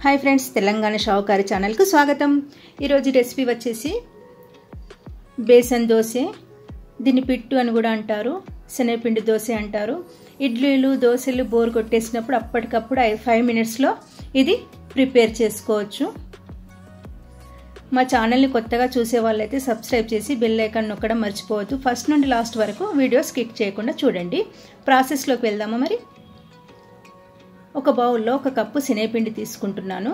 hi friends Telangana షావుకారి ఛానల్కు స్వాగతం ఈరోజు రెసిపీ వచ్చేసి బేసన్ దోశ దీన్ని పిట్టు అని కూడా అంటారు శనగపిండి దోశ అంటారు ఇడ్లీలు దోశలు బోర్ కొట్టేసినప్పుడు అప్పటికప్పుడు ఫైవ్ మినిట్స్లో ఇది ప్రిపేర్ చేసుకోవచ్చు మా ఛానల్ని కొత్తగా చూసే వాళ్ళైతే సబ్స్క్రైబ్ చేసి బెల్ ఐకాన్ నొక్కడం మర్చిపోవద్దు ఫస్ట్ నుండి లాస్ట్ వరకు వీడియో స్కిప్ చేయకుండా చూడండి ప్రాసెస్లోకి వెళ్దామా మరి ఒక బౌల్లో ఒక కప్పు శనగపిండి తీసుకుంటున్నాను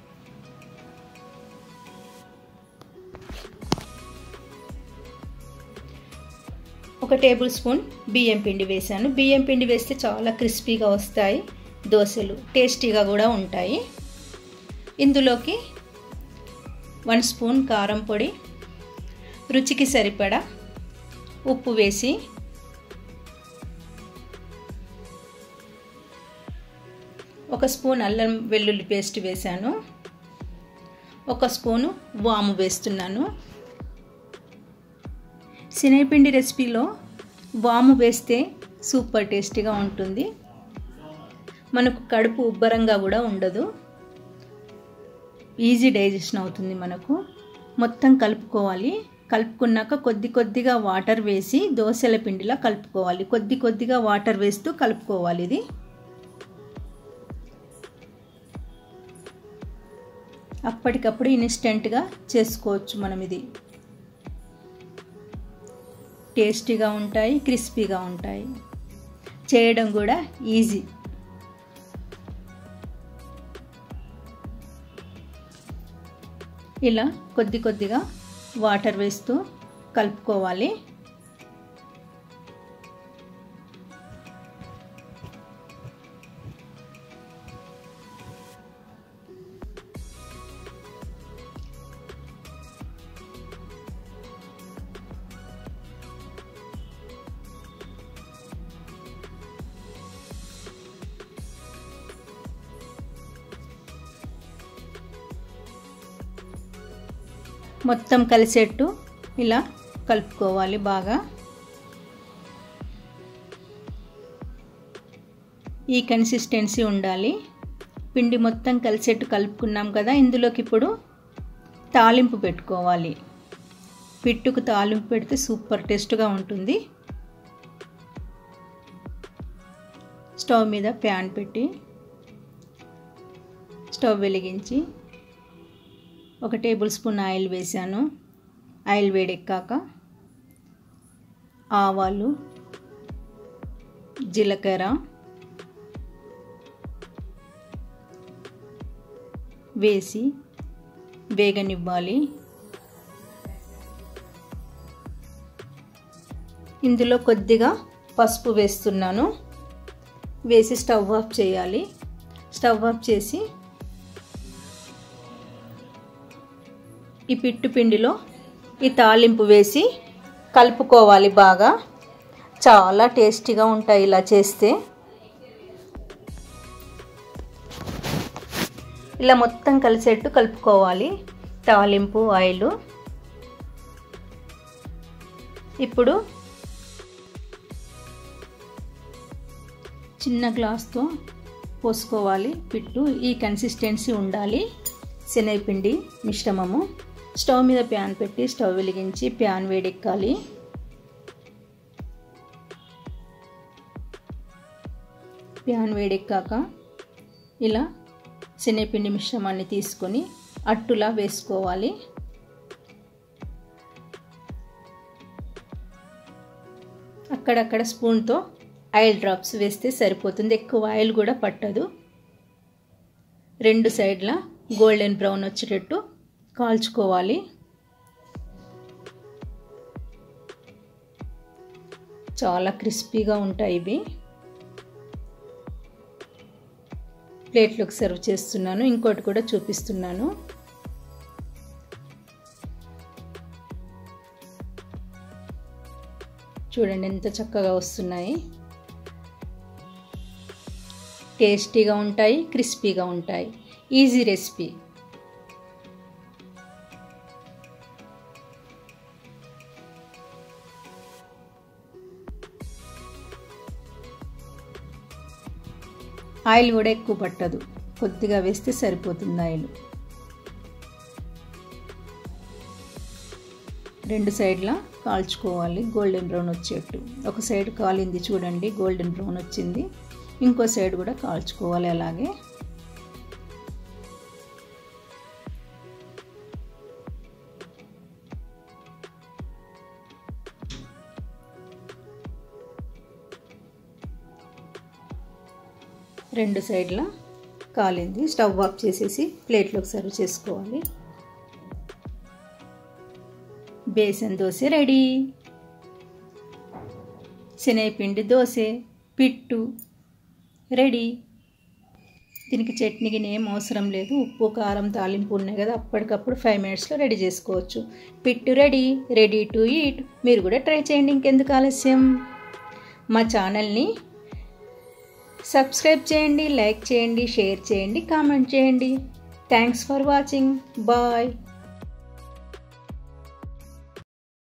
ఒక టేబుల్ స్పూన్ బియ్యం పిండి వేసాను బియ్యం పిండి వేస్తే చాలా క్రిస్పీగా వస్తాయి దోశలు టేస్టీగా కూడా ఉంటాయి ఇందులోకి వన్ స్పూన్ కారం పొడి రుచికి సరిపడా ఉప్పు వేసి ఒక స్పూన్ అల్లం వెల్లుల్లి పేస్ట్ వేశాను ఒక స్పూను వాము వేస్తున్నాను శనగపిండి రెసిపీలో వాము వేస్తే సూపర్ టేస్టీగా ఉంటుంది మనకు కడుపు ఉబ్బరంగా కూడా ఉండదు ఈజీ డైజెషన్ అవుతుంది మనకు మొత్తం కలుపుకోవాలి కలుపుకున్నాక కొద్ది కొద్దిగా వాటర్ వేసి దోశల పిండిలా కలుపుకోవాలి కొద్ది కొద్దిగా వాటర్ వేస్తూ కలుపుకోవాలి ఇది అప్పటికప్పుడు ఇన్స్టెంట్గా చేసుకోవచ్చు మనం ఇది టేస్టీగా ఉంటాయి క్రిస్పీగా ఉంటాయి చేయడం కూడా ఈజీ ఇలా కొద్ది కొద్దిగా వాటర్ వేస్తూ కలుపుకోవాలి మొత్తం కలిసేట్టు ఇలా కలుపుకోవాలి బాగా ఈ కన్సిస్టెన్సీ ఉండాలి పిండి మొత్తం కలిసేట్టు కలుపుకున్నాం కదా ఇందులోకి ఇప్పుడు తాలింపు పెట్టుకోవాలి పిట్టుకు తాలింపు పెడితే సూపర్ టేస్ట్గా ఉంటుంది స్టవ్ మీద ప్యాన్ పెట్టి స్టవ్ వెలిగించి ఒక టేబుల్ స్పూన్ ఆయిల్ వేసాను ఆయిల్ వేడెక్కాక ఆవాలు జీలకర్ర వేసి వేగనివ్వాలి ఇందులో కొద్దిగా పసుపు వేస్తున్నాను వేసి స్టవ్ ఆఫ్ చేయాలి స్టవ్ ఆఫ్ చేసి ఈ పిట్టు పిండిలో ఈ తాలింపు వేసి కలుపుకోవాలి బాగా చాలా టేస్టీగా ఉంటాయి ఇలా చేస్తే ఇలా మొత్తం కలిసేట్టు కలుపుకోవాలి తాలింపు ఆయిల్ ఇప్పుడు చిన్న గ్లాస్తో పోసుకోవాలి పిట్టు ఈ కన్సిస్టెన్సీ ఉండాలి శనగపిండి మిశ్రమము స్టవ్ మీద ప్యాన్ పెట్టి స్టవ్ వెలిగించి ప్యాన్ వేడెక్కాలి ప్యాన్ వేడెక్కాక ఇలా శనగపిండి మిశ్రమాన్ని తీసుకొని అట్టులా వేసుకోవాలి అక్కడక్కడ స్పూన్తో ఆయిల్ డ్రాప్స్ వేస్తే సరిపోతుంది ఎక్కువ ఆయిల్ కూడా పట్టదు రెండు సైడ్ల గోల్డెన్ బ్రౌన్ వచ్చేటట్టు కాల్చుకోవాలి చాలా క్రిస్పీగా ఉంటాయి ఇవి ప్లేట్లోకి సర్వ్ చేస్తున్నాను ఇంకోటి కూడా చూపిస్తున్నాను చూడండి ఎంత చక్కగా వస్తున్నాయి టేస్టీగా ఉంటాయి క్రిస్పీగా ఉంటాయి ఈజీ రెసిపీ ఆయిల్ కూడా ఎక్కువ పట్టదు కొద్దిగా వేస్తే సరిపోతుంది ఆయిల్ రెండు సైడ్లా కాల్చుకోవాలి గోల్డెన్ బ్రౌన్ వచ్చేట్టు ఒక సైడ్ కాలింది చూడండి గోల్డెన్ బ్రౌన్ వచ్చింది ఇంకో సైడ్ కూడా కాల్చుకోవాలి అలాగే రెండు సైడ్ల కాలింది స్టవ్ ఆఫ్ చేసేసి ప్లేట్లోకి సర్వ్ చేసుకోవాలి బేసన్ దోశ రెడీ శనగపిండి దోశ పిట్టు రెడీ దీనికి చట్నీకి ఏం అవసరం లేదు ఉప్పు కారం తాలింపు ఉన్నాయి కదా అప్పటికప్పుడు ఫైవ్ మినిట్స్లో రెడీ చేసుకోవచ్చు పిట్టు రెడీ రెడీ టు ఈట్ మీరు కూడా ట్రై చేయండి ఇంకెందుకు ఆలస్యం మా ఛానల్ని సబ్స్క్రైబ్ చేయండి లైక్ చేయండి షేర్ చేయండి కామెంట్ చేయండి థ్యాంక్స్ ఫర్ వాచింగ్ బాయ్